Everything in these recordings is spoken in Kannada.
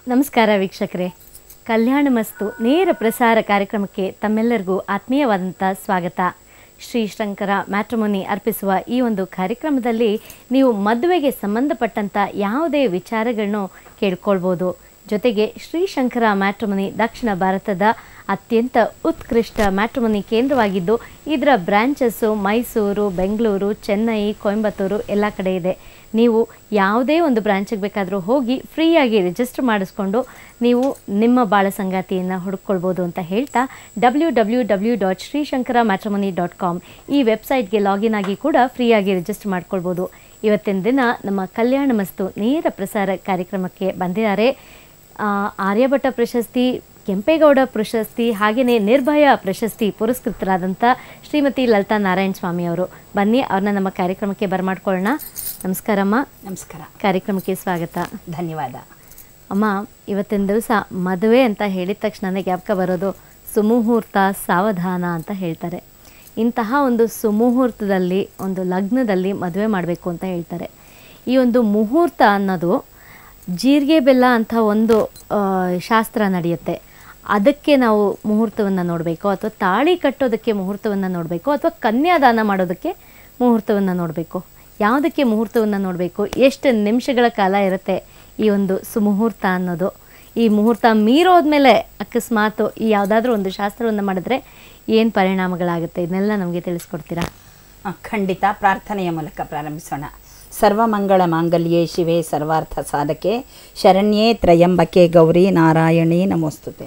ನಮಸ್ಕಾರ ವೀಕ್ಷಕರೇ ಕಲ್ಯಾಣ ಮಸ್ತು ನೇರ ಪ್ರಸಾರ ಕಾರ್ಯಕ್ರಮಕ್ಕೆ ತಮ್ಮೆಲ್ಲರಿಗೂ ಆತ್ಮೀಯವಾದಂಥ ಸ್ವಾಗತ ಶ್ರೀ ಶಂಕರ ಮ್ಯಾಟ್ರಿಮೋನಿ ಅರ್ಪಿಸುವ ಈ ಒಂದು ಕಾರ್ಯಕ್ರಮದಲ್ಲಿ ನೀವು ಮದುವೆಗೆ ಸಂಬಂಧಪಟ್ಟಂಥ ಯಾವುದೇ ವಿಚಾರಗಳನ್ನು ಕೇಳ್ಕೊಳ್ಬೋದು ಜೊತೆಗೆ ಶ್ರೀಶಂಕರ ಮ್ಯಾಟ್ರಿಮನಿ ದಕ್ಷಿಣ ಭಾರತದ ಅತ್ಯಂತ ಉತ್ಕೃಷ್ಟ ಮ್ಯಾಟ್ರಿಮನಿ ಕೇಂದ್ರವಾಗಿದ್ದು ಇದರ ಬ್ರಾಂಚಸ್ಸು ಮೈಸೂರು ಬೆಂಗಳೂರು ಚೆನ್ನೈ ಕೊಯಂಬತ್ತೂರು ಎಲ್ಲ ಕಡೆ ಇದೆ ನೀವು ಯಾವುದೇ ಒಂದು ಬ್ರಾಂಚಿಗೆ ಬೇಕಾದರೂ ಹೋಗಿ ಫ್ರೀಯಾಗಿ ರಿಜಿಸ್ಟರ್ ಮಾಡಿಸ್ಕೊಂಡು ನೀವು ನಿಮ್ಮ ಬಾಳ ಸಂಗಾತಿಯನ್ನು ಹುಡುಕೊಳ್ಬೋದು ಅಂತ ಹೇಳ್ತಾ W W W dot Srishankara matrimony dot com ಈ ವೆಬ್ಸೈಟ್ಗೆ ಲಾಗಿನ್ ಆಗಿ ಕೂಡ ಫ್ರೀಯಾಗಿ ರಿಜಿಸ್ಟರ್ ಮಾಡ್ಕೊಳ್ಬೋದು ಇವತ್ತಿನ ದಿನ ನಮ್ಮ ಕಲ್ಯಾಣ ಮಸ್ತು ನೇರ ಪ್ರಸಾರ ಕಾರ್ಯಕ್ರಮಕ್ಕೆ ಬಂದಿದ್ದಾರೆ ಆ, ಆರ್ಯಭಟ ಪ್ರಶಸ್ತಿ ಕೆಂಪೇಗೌಡ ಪ್ರಶಸ್ತಿ ಹಾಗೆಯೇ ನಿರ್ಭಯ ಪ್ರಶಸ್ತಿ ಪುರಸ್ಕೃತರಾದಂಥ ಶ್ರೀಮತಿ ಲಲಿತಾ ನಾರಾಯಣ ಸ್ವಾಮಿ ಅವರು ಬನ್ನಿ ಅವ್ರನ್ನ ನಮ್ಮ ಕಾರ್ಯಕ್ರಮಕ್ಕೆ ಬರಮಾಡ್ಕೊಳ್ಳೋಣ ನಮಸ್ಕಾರಮ್ಮ ನಮಸ್ಕಾರ ಕಾರ್ಯಕ್ರಮಕ್ಕೆ ಸ್ವಾಗತ ಧನ್ಯವಾದ ಅಮ್ಮ ಇವತ್ತಿನ ದಿವಸ ಮದುವೆ ಅಂತ ಹೇಳಿದ ತಕ್ಷಣನೇ ಜ್ಞಾಪಕ ಬರೋದು ಸುಮುಹೂರ್ತ ಸಾವಧಾನ ಅಂತ ಹೇಳ್ತಾರೆ ಇಂತಹ ಒಂದು ಸುಮುಹೂರ್ತದಲ್ಲಿ ಒಂದು ಲಗ್ನದಲ್ಲಿ ಮದುವೆ ಮಾಡಬೇಕು ಅಂತ ಹೇಳ್ತಾರೆ ಈ ಒಂದು ಮುಹೂರ್ತ ಅನ್ನೋದು ಜೀರಿಗೆ ಬೆಲ್ಲ ಅಂತ ಒಂದು ಆ, ಶಾಸ್ತ್ರ ನಡೆಯುತ್ತೆ ಅದಕ್ಕೆ ನಾವು ಮುಹೂರ್ತವನ್ನು ನೋಡಬೇಕು ಅಥವಾ ತಾಳಿ ಕಟ್ಟೋದಕ್ಕೆ ಮುಹೂರ್ತವನ್ನು ನೋಡಬೇಕು ಅಥವಾ ಕನ್ಯಾದಾನ ಮಾಡೋದಕ್ಕೆ ಮುಹೂರ್ತವನ್ನು ನೋಡಬೇಕು ಯಾವುದಕ್ಕೆ ಮುಹೂರ್ತವನ್ನು ನೋಡಬೇಕು ಎಷ್ಟು ನಿಮಿಷಗಳ ಕಾಲ ಇರುತ್ತೆ ಈ ಒಂದು ಸುಮುಹೂರ್ತ ಅನ್ನೋದು ಈ ಮುಹೂರ್ತ ಮೀರೋದ್ಮೇಲೆ ಅಕಸ್ಮಾತ್ ಈ ಯಾವುದಾದ್ರೂ ಒಂದು ಶಾಸ್ತ್ರವನ್ನು ಮಾಡಿದ್ರೆ ಏನು ಪರಿಣಾಮಗಳಾಗುತ್ತೆ ಇದನ್ನೆಲ್ಲ ನಮಗೆ ತಿಳಿಸ್ಕೊಡ್ತೀರಾ ಆ, ಖಂಡಿತ ಪ್ರಾರ್ಥನೆಯ ಮೂಲಕ ಪ್ರಾರಂಭಿಸೋಣ ಸರ್ವಮಂಗಳ ಮಾಂಗಲ್ಯೆ ಶಿವೆ ಸರ್ವಾರ್ಥ ಸಾಧಕೆ ಶರಣ್ಯೇ ತ್ರಯಂಬಕೆ ಗೌರಿ ನಾರಾಯಣಿ ನಮೋಸ್ತುತೆ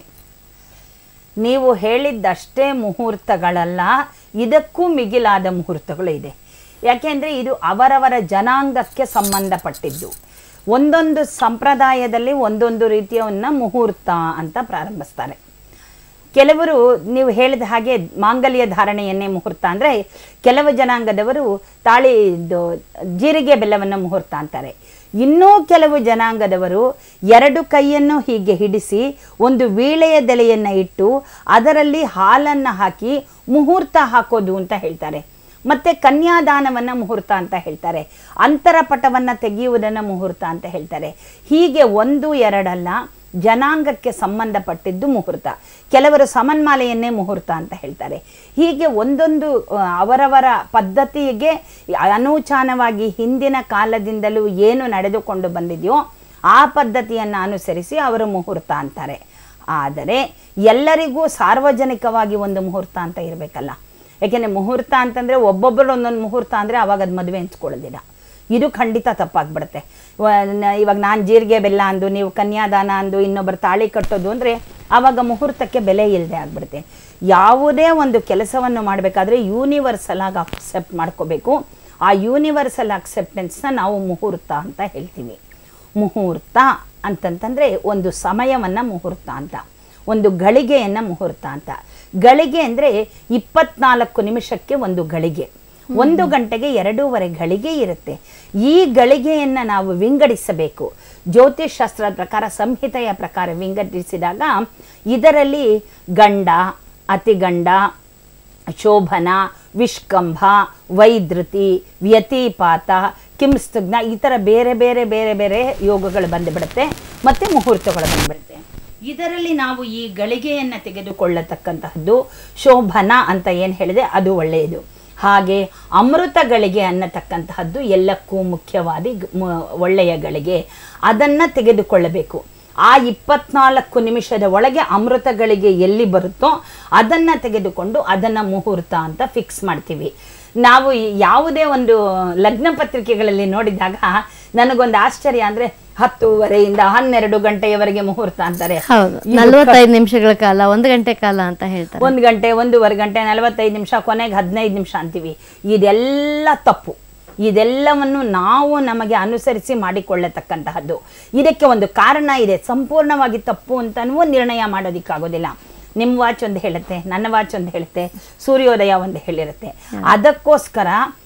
ನೀವು ಹೇಳಿದ್ದಷ್ಟೇ ಮುಹೂರ್ತಗಳಲ್ಲ ಇದಕ್ಕೂ ಮಿಗಿಲಾದ ಮುಹೂರ್ತಗಳು ಇದೆ ಯಾಕೆಂದರೆ ಇದು ಅವರವರ ಜನಾಂಗಕ್ಕೆ ಸಂಬಂಧಪಟ್ಟಿದ್ದು ಒಂದೊಂದು ಸಂಪ್ರದಾಯದಲ್ಲಿ ಒಂದೊಂದು ರೀತಿಯವನ್ನ ಮುಹೂರ್ತ ಅಂತ ಪ್ರಾರಂಭಿಸ್ತಾರೆ ಕೆಲವರು ನೀವು ಹೇಳಿದ ಹಾಗೆ ಮಾಂಗಲ್ಯ ಧಾರಣೆಯನ್ನೇ ಮುಹೂರ್ತ ಅಂದರೆ ಕೆಲವು ಜನಾಂಗದವರು ತಾಳಿ ಇದು ಜೀರಿಗೆ ಬೆಲ್ಲವನ್ನು ಮುಹೂರ್ತ ಅಂತಾರೆ ಇನ್ನೂ ಕೆಲವು ಜನಾಂಗದವರು ಎರಡು ಕೈಯನ್ನು ಹೀಗೆ ಹಿಡಿಸಿ ಒಂದು ವೀಳೆಯ ದೆಲೆಯನ್ನು ಇಟ್ಟು ಅದರಲ್ಲಿ ಹಾಲನ್ನು ಹಾಕಿ ಮುಹೂರ್ತ ಹಾಕೋದು ಅಂತ ಹೇಳ್ತಾರೆ ಮತ್ತೆ ಕನ್ಯಾದಾನವನ್ನು ಮುಹೂರ್ತ ಅಂತ ಹೇಳ್ತಾರೆ ಅಂತರ ಪಟವನ್ನು ತೆಗೆಯುವುದನ್ನು ಮುಹೂರ್ತ ಅಂತ ಹೇಳ್ತಾರೆ ಹೀಗೆ ಒಂದು ಎರಡಲ್ಲ ಜನಾಂಗಕ್ಕೆ ಸಂಬಂಧಪಟ್ಟಿದ್ದು ಮುಹೂರ್ತ ಕೆಲವರು ಸಮನ್ಮಾಲೆಯನ್ನೇ ಮುಹೂರ್ತ ಅಂತ ಹೇಳ್ತಾರೆ ಹೀಗೆ ಒಂದೊಂದು ಆ, ಅವರವರ ಪದ್ಧತಿಗೆ ಅನೂಚಾನವಾಗಿ ಹಿಂದಿನ ಕಾಲದಿಂದಲೂ ಏನು ನಡೆದುಕೊಂಡು ಬಂದಿದೆಯೋ ಆ ಪದ್ಧತಿಯನ್ನು ಅನುಸರಿಸಿ ಅವರು ಮುಹೂರ್ತ ಅಂತಾರೆ ಆದರೆ ಎಲ್ಲರಿಗೂ ಸಾರ್ವಜನಿಕವಾಗಿ ಒಂದು ಮುಹೂರ್ತ ಅಂತ ಇರಬೇಕಲ್ಲ ಯಾಕೆಂದರೆ ಮುಹೂರ್ತ ಅಂತಂದರೆ ಒಬ್ಬೊಬ್ಬರು ಒಂದೊಂದು ಮುಹೂರ್ತ ಅಂದರೆ ಅವಾಗ ಅದು ಮದುವೆ ಹಂಚ್ಕೊಳ್ಳೋದಿಲ್ಲ ಇದು ಖಂಡಿತ ತಪ್ಪಾಗ್ಬಿಡುತ್ತೆ ವ- ನ- ಇವಾಗ ನಾನು ಜೀರಿಗೆ ಬೆಲ್ಲ ಅಂದು ನೀವು ಕನ್ಯಾದಾನ ಅಂದು ಇನ್ನೊಬ್ಬರು ತಾಳಿ ಕಟ್ಟೋದು ಅಂದರೆ ಆವಾಗ ಮುಹೂರ್ತಕ್ಕೆ ಬೆಲೆ ಇಲ್ಲದೆ ಆಗ್ಬಿಡುತ್ತೆ ಯಾವುದೇ ಒಂದು ಕೆಲಸವನ್ನು ಮಾಡಬೇಕಾದ್ರೆ ಯೂನಿವರ್ಸಲ್ ಆಗಿ ಅಕ್ಸೆಪ್ಟ್ ಮಾಡ್ಕೋಬೇಕು ಆ ಯೂನಿವರ್ಸಲ್ ಅಕ್ಸೆಪ್ಟೆನ್ಸ್ನ ನಾವು ಮುಹೂರ್ತ ಅಂತ ಹೇಳ್ತೀವಿ ಮುಹೂರ್ತ ಅಂತಂತಂದರೆ ಒಂದು ಸಮಯವನ್ನು ಮುಹೂರ್ತ ಅಂತ ಒಂದು ಗಳಿಗೆಯನ್ನು ಮುಹೂರ್ತ ಅಂತ ಗಳಿಗೆ ಅಂದರೆ ಇಪ್ಪತ್ನಾಲ್ಕು ನಿಮಿಷಕ್ಕೆ ಒಂದು ಗಳಿಗೆ ಒಂದು ಗಂಟೆಗೆ ಎರಡೂವರೆ ಗಳಿಗೆ ಇರುತ್ತೆ ಈ ಗಳಿಗೆಯನ್ನು ನಾವು ವಿಂಗಡಿಸಬೇಕು ಜ್ಯೋತಿಷ್ ಶಾಸ್ತ್ರದ ಪ್ರಕಾರ ಸಂಹಿತೆಯ ಪ್ರಕಾರ ವಿಂಗಡಿಸಿದಾಗ ಇದರಲ್ಲಿ ಗಂಡ ಅತಿಗಂಡ ಶೋಭನ ವಿಷ್ಕಂಭ ವೈದ್ರುತಿ ವ್ಯತಿಪಾತ ಕಿಂಸ್ತಗ್ನ ಈ ಥರ ಬೇರೆ ಬೇರೆ ಬೇರೆ ಬೇರೆ ಯೋಗಗಳು ಬಂದುಬಿಡುತ್ತೆ ಮತ್ತು ಮುಹೂರ್ತಗಳು ಬಂದುಬಿಡುತ್ತೆ ಇದರಲ್ಲಿ ನಾವು ಈ ಗಳಿಗೆಯನ್ನು ತೆಗೆದುಕೊಳ್ಳತಕ್ಕಂತಹದ್ದು ಶೋಭನ ಅಂತ ಏನು ಹೇಳಿದೆ ಅದು ಒಳ್ಳೆಯದು ಹಾಗೆ ಅಮೃತ ಗಳಿಗೆ ಅನ್ನತಕ್ಕಂತಹದ್ದು ಎಲ್ಲಕ್ಕೂ ಮುಖ್ಯವಾದ ಗ- ಮ- ಒಳ್ಳೆಯ ಗಳಿಗೆ ಅದನ್ನು ತೆಗೆದುಕೊಳ್ಳಬೇಕು ಆ ಇಪ್ಪತ್ನಾಲ್ಕು ನಿಮಿಷದ ಒಳಗೆ ಅಮೃತಗಳಿಗೆ ಎಲ್ಲಿ ಬರುತ್ತೋ ಅದನ್ನು ತೆಗೆದುಕೊಂಡು ಅದನ್ನು ಮುಹೂರ್ತ ಅಂತ ಫಿಕ್ಸ್ ಮಾಡ್ತೀವಿ ನಾವು ಈ ಯಾವುದೇ ಒಂದು ಲಗ್ನ ಪತ್ರಿಕೆಗಳಲ್ಲಿ ನೋಡಿದಾಗ ನನಗೊಂದು ಆಶ್ಚರ್ಯ ಅಂದರೆ ಹತ್ತೂವರೆಯಿಂದ ಹನ್ನೆರಡು ಗಂಟೆಯವರೆಗೆ ಮುಹೂರ್ತ ಅಂತಾರೆ ಹೌದು ಇದು ನಲವತ್ತೈದು ನಿಮಿಷಗಳ ಕಾಲ ಒಂದು ಗಂಟೆ ಕಾಲ ಅಂತ ಹೇಳ್ತಾರೆ ಒಂದು ಗಂಟೆ ಒಂದೂವರೆ ಗಂಟೆ ನಲವತ್ತೈದು ನಿಮಿಷ ಕೊನೆಗೆ ಹದಿನೈದು ನಿಮಿಷ ಅಂತೀವಿ ಇದೆಲ್ಲ ತಪ್ಪು ಇದೆಲ್ಲವನ್ನು ನಾವು ನಮಗೆ ಅನುಸರಿಸಿ ಮಾಡಿಕೊಳ್ಳತಕ್ಕಂತಹದ್ದು ಇದಕ್ಕೆ ಒಂದು ಕಾರಣ ಇದೆ ಸಂಪೂರ್ಣವಾಗಿ ತಪ್ಪು ಅಂತನೂ ನಿರ್ಣಯ ಮಾಡೋದಕ್ಕಾಗೋದಿಲ್ಲ ನಿಮ್ಮ ವಾಚ್ ಒಂದು ಹೇಳುತ್ತೆ ನನ್ನ ವಾಚ್ ಒಂದು ಹೇಳುತ್ತೆ ಸೂರ್ಯೋದಯ ಒಂದು ಹೇಳಿರುತ್ತೆ ಅದಕ್ಕೋಸ್ಕರ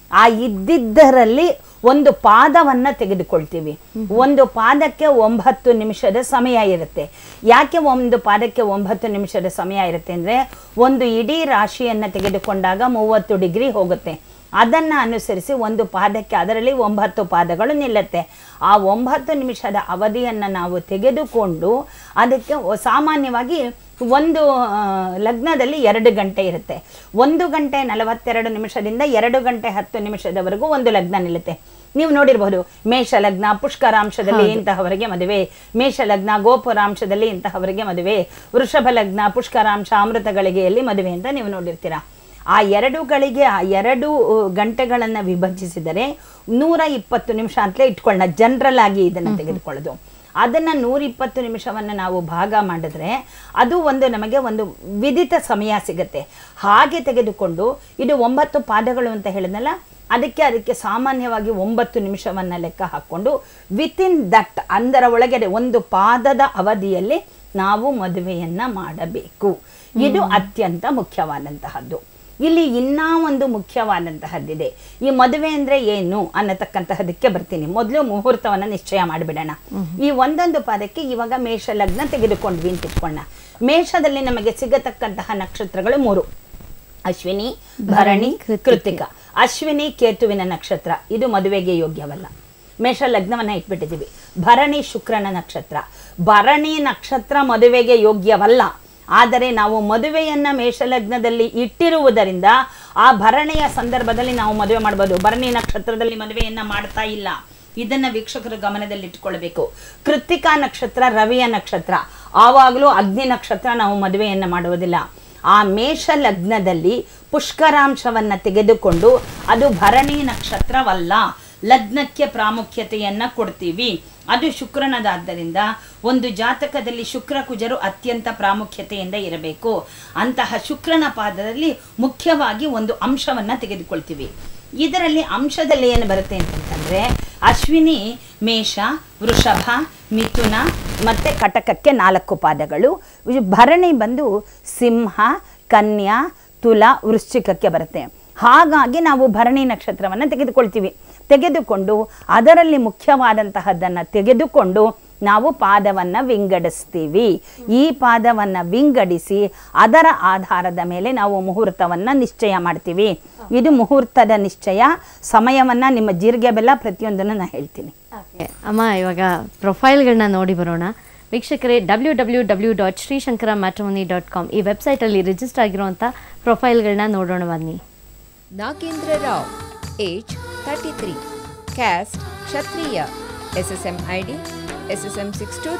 ಆ ಇದ್ದಿದ್ದರಲ್ಲಿ ಒಂದು ಪಾದವನ್ನ ತೆಗೆದುಕೊಳ್ತೀವಿ ಒಂದು ಪಾದಕ್ಕೆ ಒಂಬತ್ತು ನಿಮಿಷದ ಸಮಯ ಇರುತ್ತೆ ಯಾಕೆ ಒಂದು ಪಾದಕ್ಕೆ ಒಂಬತ್ತು ನಿಮಿಷದ ಸಮಯ ಇರುತ್ತೆ ಅಂದ್ರೆ ಒಂದು ಇಡೀ ರಾಶಿಯನ್ನ ತೆಗೆದುಕೊಂಡಾಗ ಮೂವತ್ತು ಡಿಗ್ರಿ ಹೋಗುತ್ತೆ ಅದನ್ನು ಅನುಸರಿಸಿ ಒಂದು ಪಾದಕ್ಕೆ ಅದರಲ್ಲಿ ಒಂಬತ್ತು ಪಾದಗಳು ನಿಲ್ಲುತ್ತೆ ಆ ಒಂಬತ್ತು ನಿಮಿಷದ ಅವಧಿಯನ್ನು ನಾವು ತೆಗೆದುಕೊಂಡು ಅದಕ್ಕೆ ಒ- ಸಾಮಾನ್ಯವಾಗಿ ಒಂದು ಆ, ಲಗ್ನದಲ್ಲಿ ಎರಡು ಗಂಟೆ ಇರುತ್ತೆ ಒಂದು ಗಂಟೆ ನಲವತ್ತೆರಡು ನಿಮಿಷದಿಂದ ಎರಡು ಗಂಟೆ ಹತ್ತು ನಿಮಿಷದವರೆಗೂ ಒಂದು ಲಗ್ನ ನಿಲ್ಲುತ್ತೆ ನೀವು ನೋಡಿರಬಹುದು ಮೇಷ ಲಗ್ನ ಪುಷ್ಕರಾಂಶದಲ್ಲಿ ಇಂತಹವರಿಗೆ ಮದುವೆ ಮೇಷ ಲಗ್ನ ಗೋಪುರಾಂಶದಲ್ಲಿ ಇಂತಹವರಿಗೆ ಮದುವೆ ವೃಷಭ ಲಗ್ನ ಪುಷ್ಕರಾಂಶ ಅಮೃತಗಳಿಗೆಯಲ್ಲಿ ಮದುವೆ ಅಂತ ನೀವು ನೋಡಿರ್ತೀರಾ ಆ ಎರಡುಗಳಿಗೆ ಆ ಎರಡು ಗಂಟೆಗಳನ್ನು ವಿಭಜಿಸಿದರೆ ನೂರ ಇಪ್ಪತ್ತು ನಿಮಿಷ ಅಂತಲೇ ಇಟ್ಕೊಳ್ಳೋಣ ಜನರಲ್ ಆಗಿ ಇದನ್ನು ತೆಗೆದುಕೊಳ್ಳೋದು ಅದನ್ನು ನೂರಿಪ್ಪತ್ತು ನಿಮಿಷವನ್ನು ನಾವು ಭಾಗ ಮಾಡಿದ್ರೆ ಅದು ಒಂದು ನಮಗೆ ಒಂದು ವಿದಿತ ಸಮಯ ಸಿಗುತ್ತೆ ಹಾಗೆ ತೆಗೆದುಕೊಂಡು ಇದು ಒಂಬತ್ತು ಪಾದಗಳು ಅಂತ ಹೇಳಿದ್ನಲ್ಲ ಅದಕ್ಕೆ ಅದಕ್ಕೆ ಸಾಮಾನ್ಯವಾಗಿ ಒಂಬತ್ತು ನಿಮಿಷವನ್ನು ಲೆಕ್ಕ ಹಾಕ್ಕೊಂಡು ವಿತಿನ್ ದಟ್ ಅದರ ಒಳಗಡೆ ಒಂದು ಪಾದದ ಅವಧಿಯಲ್ಲಿ ನಾವು ಮದುವೆಯನ್ನ ಮಾಡಬೇಕು ಇದು ಅತ್ಯಂತ ಮುಖ್ಯವಾದಂತಹದ್ದು ಇಲ್ಲಿ ಇನ್ನೂ ಒಂದು ಮುಖ್ಯವಾದಂತಹದ್ದಿದೆ ಈ ಮದುವೆ ಅಂದ್ರೆ ಏನು ಅನ್ನತಕ್ಕಂತಹದಕ್ಕೆ ಬರ್ತೀನಿ ಮೊದಲು ಮುಹೂರ್ತವನ್ನ ನಿಶ್ಚಯ ಮಾಡಿಬಿಡೋಣ ಈ ಒಂದೊಂದು ಪಾದಕ್ಕೆ ಇವಾಗ ಮೇಷ ಲಗ್ನ ತೆಗೆದುಕೊಂಡ್ವಿ ಅಂತ ಇಟ್ಕೊಳ್ಳೋಣ ಮೇಷದಲ್ಲಿ ನಮಗೆ ಸಿಗತಕ್ಕಂತಹ ನಕ್ಷತ್ರಗಳು ಮೂರು ಅಶ್ವಿನಿ ಭರಣಿ ಕೃತಿಕ ಅಶ್ವಿನಿ ಕೇತುವಿನ ನಕ್ಷತ್ರ ಇದು ಮದುವೆಗೆ ಯೋಗ್ಯವಲ್ಲ ಮೇಷ ಲಗ್ನವನ್ನ ಇಟ್ಬಿಟ್ಟಿದ್ದೀವಿ ಭರಣಿ ಶುಕ್ರನ ನಕ್ಷತ್ರ ಭರಣಿ ನಕ್ಷತ್ರ ಮದುವೆಗೆ ಯೋಗ್ಯವಲ್ಲ ಆದರೆ ನಾವು ಮದುವೆಯನ್ನ ಮೇಷಲಗ್ನದಲ್ಲಿ ಇಟ್ಟಿರುವುದರಿಂದ ಆ ಭರಣಿಯ ಸಂದರ್ಭದಲ್ಲಿ ನಾವು ಮದುವೆ ಮಾಡ್ಬೋದು ಭರಣಿ ನಕ್ಷತ್ರದಲ್ಲಿ ಮದುವೆಯನ್ನ ಮಾಡ್ತಾ ಇಲ್ಲ ಇದನ್ನ ವೀಕ್ಷಕರು ಗಮನದಲ್ಲಿಟ್ಟುಕೊಳ್ಬೇಕು ಕೃತ್ತಿಕಾ ನಕ್ಷತ್ರ ರವಿಯ ನಕ್ಷತ್ರ ಆವಾಗಲೂ ಅಗ್ನಿ ನಕ್ಷತ್ರ ನಾವು ಮದುವೆಯನ್ನ ಮಾಡುವುದಿಲ್ಲ ಆ ಮೇಷ ಲಗ್ನದಲ್ಲಿ ಪುಷ್ಕರಾಂಶವನ್ನ ತೆಗೆದುಕೊಂಡು ಅದು ಭರಣಿ ನಕ್ಷತ್ರವಲ್ಲ ಲಗ್ನಕ್ಕೆ ಪ್ರಾಮುಖ್ಯತೆಯನ್ನ ಕೊಡ್ತೀವಿ ಅದು ಶುಕ್ರನದಾದ್ದರಿಂದ ಒಂದು ಜಾತಕದಲ್ಲಿ ಶುಕ್ರ ಕುಜರು ಅತ್ಯಂತ ಪ್ರಾಮುಖ್ಯತೆಯಿಂದ ಇರಬೇಕು ಅಂತಹ ಶುಕ್ರನ ಪಾದದಲ್ಲಿ ಮುಖ್ಯವಾಗಿ ಒಂದು ಅಂಶವನ್ನ ತೆಗೆದುಕೊಳ್ತೀವಿ ಇದರಲ್ಲಿ ಅಂಶದಲ್ಲಿ ಏನು ಬರುತ್ತೆ ಅಂತಂತಂದ್ರೆ ಅಶ್ವಿನಿ ಮೇಷ ವೃಷಭ ಮಿಥುನ ಮತ್ತೆ ಕಟಕಕ್ಕೆ ನಾಲ್ಕು ಪಾದಗಳು ಇವು ಭರಣಿ ಬಂದು ಸಿಂಹ ಕನ್ಯಾ ತುಲ ವೃಶ್ಚಿಕಕ್ಕೆ ಬರುತ್ತೆ ಹಾಗಾಗಿ ನಾವು ಭರಣಿ ನಕ್ಷತ್ರವನ್ನು ತೆಗೆದುಕೊಳ್ತೀವಿ ತೆಗೆದುಕೊಂಡು ಅದರಲ್ಲಿ ಮುಖ್ಯವಾದಂತಹದ್ದನ್ನು ತೆಗೆದುಕೊಂಡು ನಾವು ಪಾದವನ್ನು ವಿಂಗಡಿಸ್ತೀವಿ ಈ ಪಾದವನ್ನು ವಿಂಗಡಿಸಿ ಅದರ ಆಧಾರದ ಮೇಲೆ ನಾವು ಮುಹೂರ್ತವನ್ನು ನಿಶ್ಚಯ ಮಾಡ್ತೀವಿ ಇದು ಮುಹೂರ್ತದ ನಿಶ್ಚಯ ಸಮಯವನ್ನು ನಿಮ್ಮ ಜೀರಿಗೆ ಬೆಲ್ಲ ಪ್ರತಿಯೊಂದನ್ನು ನಾನು ಹೇಳ್ತೀನಿ ಅಮ್ಮ ಇವಾಗ ಪ್ರೊಫೈಲ್ಗಳನ್ನ ನೋಡಿ ಬರೋಣ ವೀಕ್ಷಕರೇ W W W dot Srishankara matrimony dot com ಈ ವೆಬ್ಸೈಟಲ್ಲಿ ರಿಜಿಸ್ಟರ್ ಆಗಿರುವಂಥ ಪ್ರೊಫೈಲ್ಗಳನ್ನ ನೋಡೋಣ ಬನ್ನಿ Nagendra Rao, age 33, caste Kshatriya, SSM ID SSM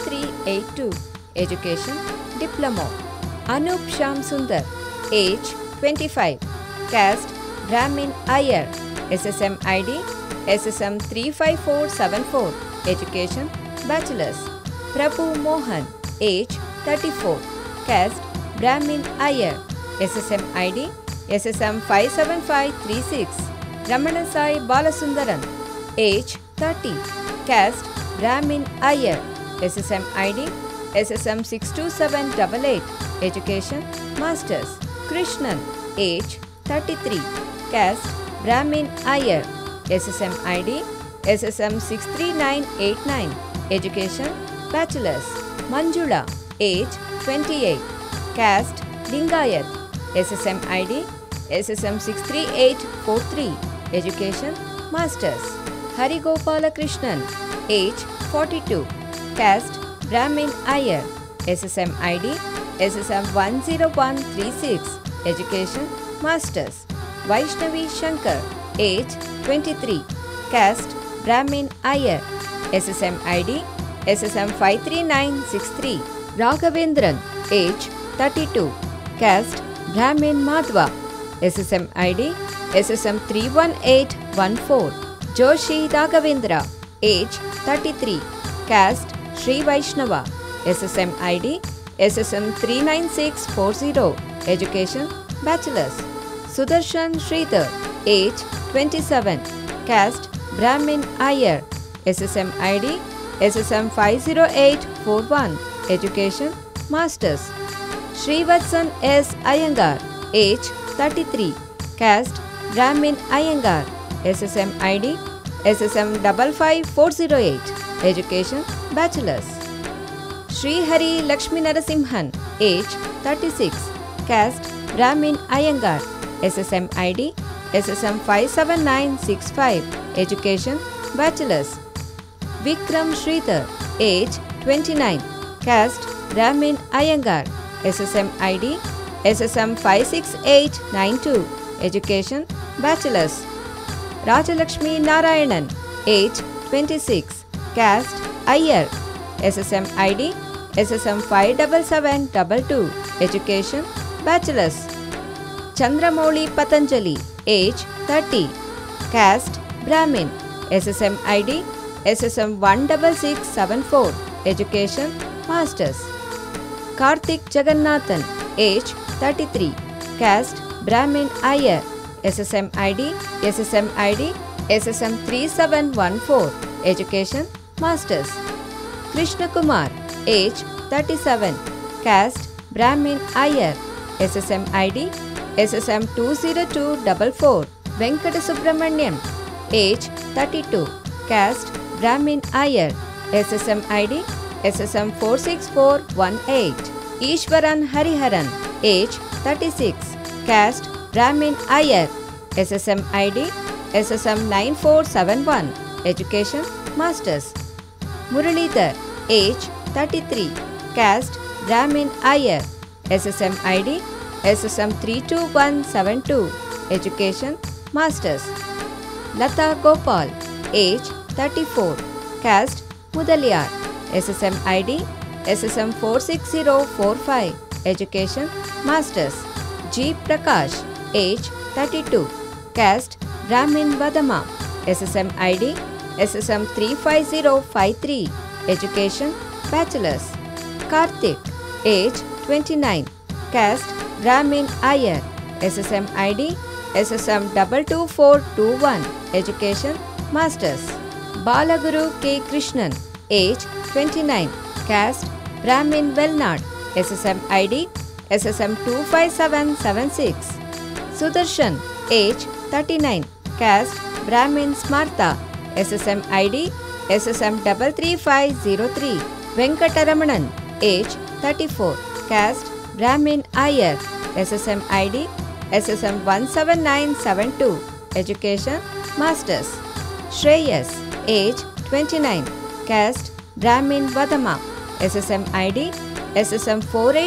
62382, education Diploma. Anup Sham Sundar, age 25, caste Brahmin Iyer, SSM ID SSM 35474, education Bachelor's. Prabhu Mohan, age 34, caste Brahmin Iyer, SSM ID SSM 57536 Ramana Sai Balasundaran Age 30 Caste Brahmin Iyer SSM ID SSM 62788 Education Masters Krishnan Age 33 Caste Brahmin Iyer SSM ID SSM 63989 Education Bachelor's Manjula Age 28 Caste Lingayat SSM ID SSM 63843 Education Masters Hari Gopala Krishnan Age 42 Caste Brahmin Iyer SSM ID SSM 10136 Education Masters Vaishnavi Shankar Age 23 Caste Brahmin Iyer SSM ID SSM 53963 Raghavendran Age 32 Caste Brahmin Madhva SSM ID SSM 31814 Joshi Raghavendra Age 33 Caste Sri Vaishnava SSM ID SSM 39640 Education Bachelor's Sudarshan Sridhar Age 27 Caste Brahmin Iyer SSM ID SSM 50841 Education Masters Srivatsan S. Iyengar, age 33, caste Brahmin Iyengar, SSM ID SSM 55408. Education Bachelor's. Sri Hari Lakshmi Narasimhan, age 36, caste Brahmin Iyengar, SSM ID SSM 57965, education Bachelor's. Vikram Sridhar, age 29, caste Brahmin Iyengar, SSM ID SSM 56892, education Bachelor's. Rajalakshmi Narayanan, age 26, caste Iyer, SSM ID SSM 57722, education Bachelor's. Chandramouli Patanjali, age 30, caste Brahmin, SSM ID SSM 16674, education Masters. Karthik Jagannathan, age 33, caste Brahmin Iyer, SSM ID SSM ID SSM 3714, education Masters. Krishna Kumar, age 37, caste Brahmin Iyer, SSM ID SSM 20244, Venkata Subramaniam, age 32, caste Brahmin Iyer, SSM ID SSM 46418, Ishwaran Hariharan, age 36, caste Brahmin Iyer, SSM ID SSM 9471, Education Masters. Muralidhar, age 33, caste Brahmin Iyer, SSM ID SSM 32172, Education Masters. Lata Gopal, age 34, caste Mudaliar, SSM ID SSM 46045, Education Masters. G. Prakash, age 32, caste Brahmin Badama, SSM ID SSM 35053, Education Bachelor's. Karthik, age 29, caste Brahmin Iyer, SSM ID SSM 22421, Education Masters. Balaguru K. Krishnan, age 29, caste Brahmin Velnad, SSM ID SSM 25776. Sudarshan, age 39, caste Brahmin Smartha, SSM ID SSM 33503. Venkataramanan, age 34, caste Brahmin Iyer, SSM ID SSM 17972, Education Masters. Shreyas, age 29, caste Brahmin Vadama, SSM ID SSM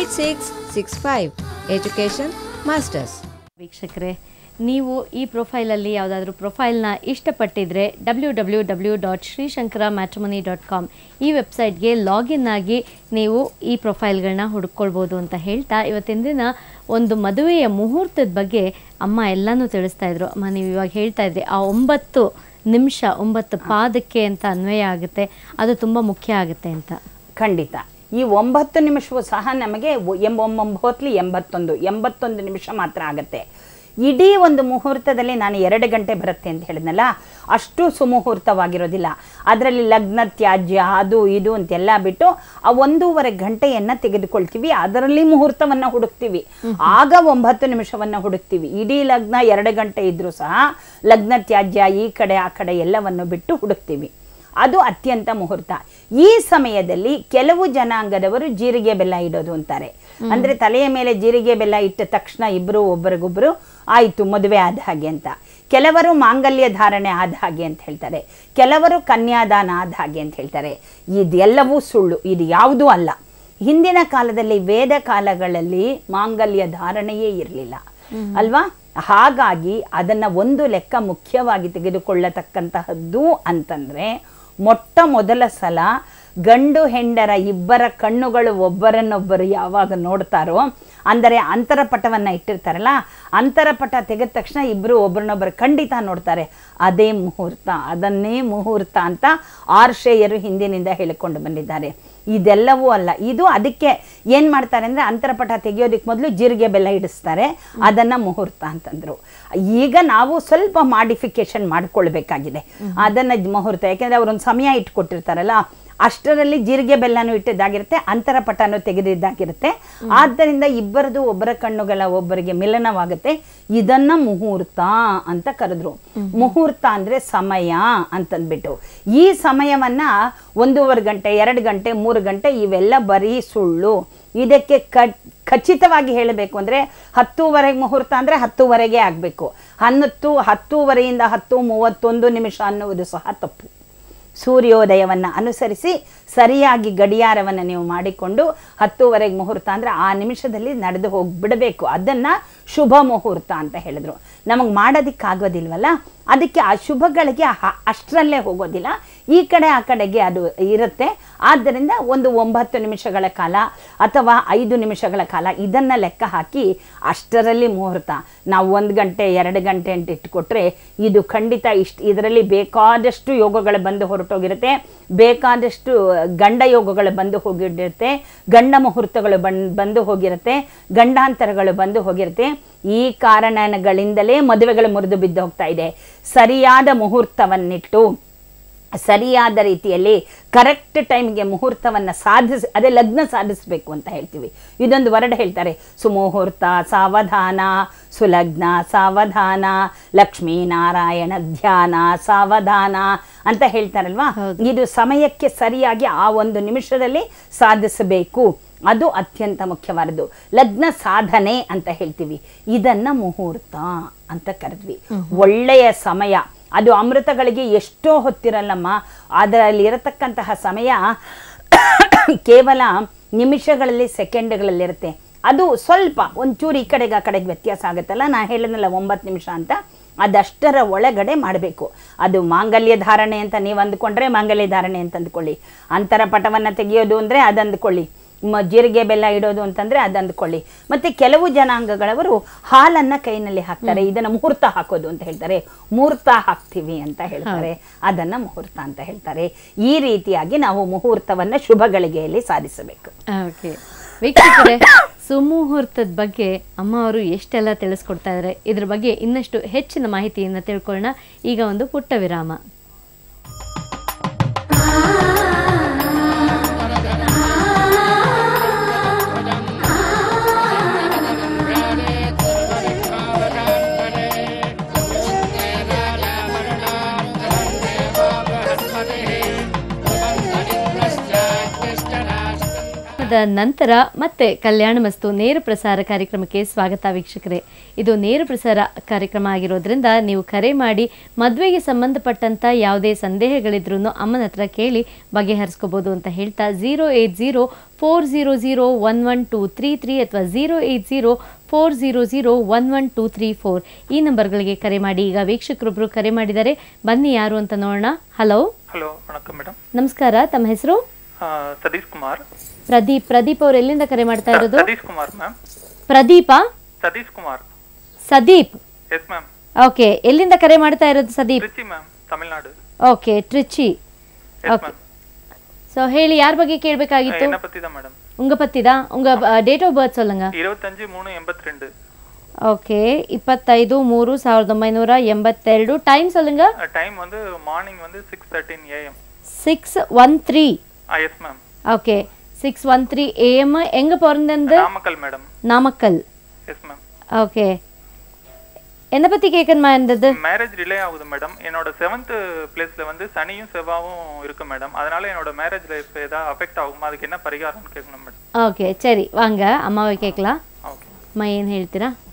48665, Education Masters. ವೀಕ್ಷಕರೇ ನೀವು ಈ ಪ್ರೊಫೈಲಲ್ಲಿ ಯಾವುದಾದ್ರೂ ಪ್ರೊಫೈಲ್ನ ಇಷ್ಟಪಟ್ಟಿದ್ರೆ W W W dot Srishankara matrimony dot com ಈ ವೆಬ್ಸೈಟ್ಗೆ ಲಾಗಿನ್ ಆಗಿ ನೀವು ಈ ಪ್ರೊಫೈಲ್ಗಳನ್ನ ಹುಡುಕೊಳ್ಬೋದು ಅಂತ ಹೇಳ್ತಾ ಇವತ್ತಿನ ದಿನ ಒಂದು ಮದುವೆಯ ಮುಹೂರ್ತದ ಬಗ್ಗೆ ಅಮ್ಮ ಎಲ್ಲನೂ ತಿಳಿಸ್ತಾ ಇದ್ರು ಅಮ್ಮ ನೀವು ಇವಾಗ ಹೇಳ್ತಾ ಇದ್ರಿ ಆ ಒಂಬತ್ತು ನಿಮಿಷ ಒಂಬತ್ತು ಪಾದಕ್ಕೆ ಅಂತ ಅನ್ವಯ ಆಗುತ್ತೆ ಅದು ತುಂಬ ಮುಖ್ಯ ಆಗುತ್ತೆ ಅಂತ ಖಂಡಿತ ಈ ಒಂಬತ್ತು ನಿಮಿಷವೂ ಸಹ ನಮಗೆ ಎಂಬೊಂಬೊಂಬತ್ತು ಎಂಬತ್ತೊಂದು ಎಂಬತ್ತೊಂದು ನಿಮಿಷ ಮಾತ್ರ ಆಗುತ್ತೆ ಇಡೀ ಒಂದು ಮುಹೂರ್ತದಲ್ಲಿ ನಾನು ಎರಡು ಗಂಟೆ ಬರುತ್ತೆ ಅಂತ ಹೇಳಿದ್ನಲ್ಲ ಅಷ್ಟು ಸುಮುಹೂರ್ತವಾಗಿರೋದಿಲ್ಲ ಅದರಲ್ಲಿ ಲಗ್ನ ತ್ಯಾಜ್ಯ ಅದು ಇದು ಅಂತೆಲ್ಲ ಬಿಟ್ಟು ಆ ಒಂದೂವರೆ ಗಂಟೆಯನ್ನು ತೆಗೆದುಕೊಳ್ತೀವಿ ಅದರಲ್ಲಿ ಮುಹೂರ್ತವನ್ನು ಹುಡುಕ್ತೀವಿ ಆಗ ಒಂಬತ್ತು ನಿಮಿಷವನ್ನು ಹುಡುಕ್ತೀವಿ ಇಡೀ ಲಗ್ನ ಎರಡು ಗಂಟೆ ಇದ್ರೂ ಸಹ ಲಗ್ನ ತ್ಯಾಜ್ಯ ಈ ಕಡೆ ಆ ಕಡೆ ಎಲ್ಲವನ್ನು ಬಿಟ್ಟು ಹುಡುಕ್ತೀವಿ ಅದು ಅತ್ಯಂತ ಮುಹೂರ್ತ ಈ ಸಮಯದಲ್ಲಿ ಕೆಲವು ಜನಾಂಗದವರು ಜೀರಿಗೆ ಬೆಲ್ಲ ಇಡೋದು ಅಂತಾರೆ ಅಂದ್ರೆ ತಲೆಯ ಮೇಲೆ ಜೀರಿಗೆ ಬೆಲ್ಲ ಇಟ್ಟ ತಕ್ಷಣ ಇಬ್ಬರು ಒಬ್ಬರಿಗೊಬ್ಬರು ಆಯಿತು ಮದುವೆ ಆದ ಹಾಗೆ ಅಂತ ಕೆಲವರು ಮಾಂಗಲ್ಯ ಧಾರಣೆ ಆದ ಹಾಗೆ ಅಂತ ಹೇಳ್ತಾರೆ ಕೆಲವರು ಕನ್ಯಾದಾನ ಆದ ಹಾಗೆ ಅಂತ ಹೇಳ್ತಾರೆ ಇದೆಲ್ಲವೂ ಸುಳ್ಳು ಇದು ಯಾವುದೂ ಅಲ್ಲ ಹಿಂದಿನ ಕಾಲದಲ್ಲಿ ವೇದ ಕಾಲಗಳಲ್ಲಿ ಮಾಂಗಲ್ಯ ಧಾರಣೆಯೇ ಇರಲಿಲ್ಲ ಅಲ್ವಾ ಹಾಗಾಗಿ ಅದನ್ನ ಒಂದು ಲೆಕ್ಕ ಮುಖ್ಯವಾಗಿ ತೆಗೆದುಕೊಳ್ಳತಕ್ಕಂತಹದ್ದು ಅಂತಂದ್ರೆ ಮೊಟ್ಟ ಮೊದಲ ಸಲ ಗಂಡು ಹೆಂಡರ ಇಬ್ಬರ ಕಣ್ಣುಗಳು ಒಬ್ಬರನ್ನೊಬ್ಬರು ಯಾವಾಗ ನೋಡ್ತಾರೋ ಅಂದರೆ ಅಂತರಪಟವನ್ನು ಇಟ್ಟಿರ್ತಾರಲ್ಲ ಅಂತರಪಟ ತೆಗೆದ ತಕ್ಷಣ ಇಬ್ಬರು ಒಬ್ಬರನ್ನೊಬ್ಬರು ಖಂಡಿತ ನೋಡ್ತಾರೆ ಅದೇ ಮುಹೂರ್ತ ಅದನ್ನೇ ಮುಹೂರ್ತ ಅಂತ ಆರ್ಷೇಯರು ಹಿಂದಿನಿಂದ ಹೇಳಿಕೊಂಡು ಬಂದಿದ್ದಾರೆ ಇದೆಲ್ಲವೂ ಅಲ್ಲ ಇದು ಅದಕ್ಕೆ ಏನು ಮಾಡ್ತಾರೆ ಅಂದರೆ ಅಂತರಪಟ ತೆಗೆಯೋದಕ್ಕೆ ಮೊದಲು ಜೀರಿಗೆ ಬೆಲ್ಲ ಇಡಿಸ್ತಾರೆ ಅದನ್ನು ಮುಹೂರ್ತ ಅಂತಂದರು ಈಗ ನಾವು ಸ್ವಲ್ಪ ಮಾಡಿಫಿಕೇಶನ್ ಮಾಡ್ಕೊಳ್ಬೇಕಾಗಿದೆ ಅದನ್ನು ಮುಹೂರ್ತ ಯಾಕೆಂದರೆ ಅವರೊಂದು ಸಮಯ ಇಟ್ಕೊಟ್ಟಿರ್ತಾರಲ್ಲ ಅಷ್ಟರಲ್ಲಿ ಜೀರಿಗೆ ಬೆಲ್ಲನೂ ಇಟ್ಟಿದ್ದಾಗಿರುತ್ತೆ ಅಂತರ ಪಟನೂ ತೆಗೆದಿದ್ದಾಗಿರುತ್ತೆ ಆದ್ದರಿಂದ ಇಬ್ಬರದು ಒಬ್ಬರ ಕಣ್ಣುಗಳ ಒಬ್ಬರಿಗೆ ಮಿಲನವಾಗುತ್ತೆ ಇದನ್ನ ಮುಹೂರ್ತ ಅಂತ ಕರೆದ್ರು ಮುಹೂರ್ತ ಅಂದ್ರೆ ಸಮಯ ಅಂತಂದ್ಬಿಟ್ಟು ಈ ಸಮಯವನ್ನ ಒಂದೂವರೆ ಗಂಟೆ ಎರಡು ಗಂಟೆ ಮೂರು ಗಂಟೆ ಇವೆಲ್ಲ ಬರೀ ಸುಳ್ಳು ಇದಕ್ಕೆ ಕ ಖಚಿತವಾಗಿ ಹೇಳಬೇಕು ಅಂದರೆ ಹತ್ತೂವರೆಗೆ ಮುಹೂರ್ತ ಅಂದರೆ ಹತ್ತೂವರೆಗೆ ಆಗಬೇಕು ಹನ್ನತ್ತು ಹತ್ತೂವರೆಯಿಂದ ಹತ್ತು ಮೂವತ್ತೊಂದು ನಿಮಿಷ ಅನ್ನುವುದು ಸಹ ತಪ್ಪು ಸೂರ್ಯೋದಯವನ್ನು ಅನುಸರಿಸಿ ಸರಿಯಾಗಿ ಗಡಿಯಾರವನ್ನು ನೀವು ಮಾಡಿಕೊಂಡು ಹತ್ತೂವರೆಗೆ ಮುಹೂರ್ತ ಅಂದರೆ ಆ ನಿಮಿಷದಲ್ಲಿ ನಡೆದು ಹೋಗಿಬಿಡಬೇಕು ಅದನ್ನು ಶುಭ ಮುಹೂರ್ತ ಅಂತ ಹೇಳಿದ್ರು ನಮಗೆ ಮಾಡೋದಕ್ಕಾಗೋದಿಲ್ವಲ್ಲ ಅದಕ್ಕೆ ಆ ಶುಭಗಳಿಗೆ ಹ- ಅಷ್ಟರಲ್ಲೇ ಹೋಗೋದಿಲ್ಲ ಈ ಕಡೆ ಆ ಕಡೆಗೆ ಅದು ಇರುತ್ತೆ ಆದ್ದರಿಂದ ಒಂದು ಒಂಬತ್ತು ನಿಮಿಷಗಳ ಕಾಲ ಅಥವಾ ಐದು ನಿಮಿಷಗಳ ಕಾಲ ಇದನ್ನು ಲೆಕ್ಕ ಹಾಕಿ ಅಷ್ಟರಲ್ಲಿ ಮುಹೂರ್ತ ನಾವು ಒಂದು ಗಂಟೆ ಎರಡು ಗಂಟೆ ಅಂತ ಇಟ್ಕೊಟ್ರೆ ಇದು ಖಂಡಿತ ಇಷ್ಟು ಇದರಲ್ಲಿ ಬೇಕಾದಷ್ಟು ಯೋಗಗಳು ಬಂದು ಹೊರಟೋಗಿರುತ್ತೆ ಬೇಕಾದಷ್ಟು ಗಂಡ ಯೋಗಗಳು ಬಂದು ಹೋಗಿರುತ್ತೆ ಗಂಡ ಮುಹೂರ್ತಗಳು ಬನ್ ಬಂದು ಹೋಗಿರುತ್ತೆ ಗಂಡಾಂತರಗಳು ಬಂದು ಹೋಗಿರುತ್ತೆ ಈ ಕಾರಣಗಳಿಂದಲೇ ಮದುವೆಗಳು ಮುರಿದು ಬಿದ್ದು ಹೋಗ್ತಾ ಇದೆ ಸರಿಯಾದ ಮುಹೂರ್ತವನ್ನಿಟ್ಟು ಸರಿಯಾದ ರೀತಿಯಲ್ಲಿ ಕರೆಕ್ಟ್ ಟೈಮ್ಗೆ ಮುಹೂರ್ತವನ್ನು ಸಾಧಿಸಿ ಅದೇ ಲಗ್ನ ಸಾಧಿಸಬೇಕು ಅಂತ ಹೇಳ್ತೀವಿ ಇದೊಂದು ವರ್ಡ್ ಹೇಳ್ತಾರೆ ಸುಮುಹೂರ್ತ ಸಾವಧಾನ ಸುಲಗ್ನ ಸಾವಧಾನ ಲಕ್ಷ್ಮೀನಾರಾಯಣ ಧ್ಯಾನ ಸಾವಧಾನ ಅಂತ ಹೇಳ್ತಾರಲ್ವಾ ಇದು ಸಮಯಕ್ಕೆ ಸರಿಯಾಗಿ ಆ ಒಂದು ನಿಮಿಷದಲ್ಲಿ ಸಾಧಿಸಬೇಕು ಅದು ಅತ್ಯಂತ ಮುಖ್ಯವಾದದ್ದು ಲಗ್ನ ಸಾಧನೆ ಅಂತ ಹೇಳ್ತೀವಿ ಇದನ್ನ ಮುಹೂರ್ತ ಅಂತ ಕರೆದ್ವಿ ಒಳ್ಳೆಯ ಸಮಯ ಅದು ಅಮೃತಗಳಿಗೆ ಎಷ್ಟೋ ಹೊತ್ತಿರಲ್ಲಮ್ಮ ಅದರಲ್ಲಿ ಇರತಕ್ಕಂತಹ ಸಮಯ ಕೇವಲ ನಿಮಿಷಗಳಲ್ಲಿ ಸೆಕೆಂಡ್ಗಳಲ್ಲಿರುತ್ತೆ ಅದು ಸ್ವಲ್ಪ ಒಂಚೂರು ಈ ಕಡೆಗೆ ಆ ಕಡೆಗೆ ವ್ಯತ್ಯಾಸ ಆಗುತ್ತಲ್ಲ ನಾ ಹೇಳಿದ್ನಲ್ಲ ಒಂಬತ್ತು ನಿಮಿಷ ಅಂತ ಅದಷ್ಟರ ಒಳಗಡೆ ಮಾಡಬೇಕು ಅದು ಮಾಂಗಲ್ಯ ಧಾರಣೆ ಅಂತ ನೀವು ಅಂದ್ಕೊಂಡ್ರೆ ಮಾಂಗಲ್ಯ ಧಾರಣೆ ಅಂತ ಅಂದ್ಕೊಳ್ಳಿ ಅಂತರ ಪಟವನ್ನು ತೆಗೆಯೋದು ಅಂದರೆ ಅದು ಅಂದ್ಕೊಳ್ಳಿ ಮ ಜೀರಿಗೆ ಬೆಲ್ಲ ಇಡೋದು ಅಂತಂದ್ರೆ ಅದು ಅಂದ್ಕೊಳ್ಳಿ ಮತ್ತೆ ಕೆಲವು ಜನಾಂಗಗಳವರು ಹಾಲನ್ನ ಕೈನಲ್ಲಿ ಹಾಕ್ತಾರೆ ಇದನ್ನ ಮುಹೂರ್ತ ಹಾಕೋದು ಅಂತ ಹೇಳ್ತಾರೆ ಮುಹೂರ್ತ ಹಾಕ್ತೀವಿ ಅಂತ ಹೇಳ್ತಾರೆ ಅದನ್ನ ಮುಹೂರ್ತ ಅಂತ ಹೇಳ್ತಾರೆ ಈ ರೀತಿಯಾಗಿ ನಾವು ಮುಹೂರ್ತವನ್ನ ಶುಭ ಗಳಿಗೆಯಲ್ಲಿ ಸಾಧಿಸಬೇಕು ಓಕೆ ವೀಕ್ಷಕರೇ ಸುಮುಹೂರ್ತದ ಬಗ್ಗೆ ಅಮ್ಮ ಅವರು ಎಷ್ಟೆಲ್ಲ ತಿಳಿಸ್ಕೊಡ್ತಾ ಇದ್ದಾರೆ ಇದ್ರ ಬಗ್ಗೆ ಇನ್ನಷ್ಟು ಹೆಚ್ಚಿನ ಮಾಹಿತಿಯನ್ನು ತಿಳ್ಕೊಳ್ಳೋಣ ಈಗ ಒಂದು ಪುಟ್ಟ ವಿರಾಮ ಅದ ನಂತರ ಮತ್ತೆ ಕಲ್ಯಾಣ ಮಸ್ತು ನೇರ ಪ್ರಸಾರ ಕಾರ್ಯಕ್ರಮಕ್ಕೆ ಸ್ವಾಗತ ವೀಕ್ಷಕರೇ ಇದು ನೇರ ಪ್ರಸಾರ ಕಾರ್ಯಕ್ರಮ ಆಗಿರೋದ್ರಿಂದ ನೀವು ಕರೆ ಮಾಡಿ ಮದುವೆಗೆ ಸಂಬಂಧಪಟ್ಟಂತ ಯಾವುದೇ ಸಂದೇಹಗಳಿದ್ರೂ ಅಮ್ಮನ ಹತ್ರ ಕೇಳಿ ಬಗೆಹರಿಸ್ಕೋಬೋದು ಅಂತ ಹೇಳ್ತಾ zero eight zero four zero zero one one two three three ಅಥವಾ zero eight zero four zero zero one one two three four ಈ ನಂಬರ್ಗಳಿಗೆ ಕರೆ ಮಾಡಿ ಈಗ ವೀಕ್ಷಕರೊಬ್ಬರು ಕರೆ ಮಾಡಿದ್ದಾರೆ ಬನ್ನಿ ಯಾರು ಅಂತ ನೋಡೋಣ ಹಲೋ ಹಲೋ ವಣಕಂ ಮೇಡಮ್ ನಮಸ್ಕಾರ ತಮ್ಮ ಹೆಸರು ಸತೀಶ್ ಕುಮಾರ್ ಪ್ರದೀಪ್ ಪ್ರದೀಪ್ ಅವ್ರು ಎಲ್ಲಿಂದ ಕರೆ ಮಾಡ್ತಾ ಇರೋದು Satish Kumar ma'am Pradeepa Satish Kumar Sadeep yes ma'am okay ಎಲ್ಲಿಂದ ಕರೆ ಮಾಡ್ತಾ ಇರೋದು Sadeep Trichy ma'am Tamil Nadu okay Trichy yes okay so ಹೇಳಿ ಯಾರ ಬಗ್ಗೆ ಕೇಳಬೇಕಾಗಿತ್ತು என்ன பத்தி தான் மேடம் உங்க பத்தி தான் உங்க ಡೇಟ್ ಆಫ್ ಬರ್ತ್ சொல்லுங்க இருபத்தஞ்சு மூணு எண்பத்தி ரெண்டு ಓಕೆ ಇಪ್ಪತ್ತೈದು ಮೂರು ಸಾವಿರದ ಒಂಬೈನೂರ ಎಂಬತ್ತೆರಡು ಟೈಮ್ சொல்லுங்க டைம் வந்து மார்னிங் வந்து six thirteen AM six one three ah yes ma'am okay six one three AM எங்க பிறந்தது Namakkal madam Namakkal yes ma'am okay என்ன பத்தி கேட்கணுமா இருந்தது மேரேஜ் டிலே ஆகுது மேடம் என்னோட செவன்த் பிளேஸ்ல வந்து சனியும் செவ்வாவும் இருக்கு மேடம் அதனால என்னோட மேரேஜ் லைஃப் ஏதாவது அஃபெக்ட் ஆகுமா அதுக்கு என்ன பரிகாரம்னு கேட்கணும் மேடம் ಓಕೆ ಸರಿ ವಾಂಗ ಅಮ್ಮವೇ ಕೇಳಲಾ ஓகே ಅಮ್ಮ ಏನು ಹೇಳ್ತೀರಾ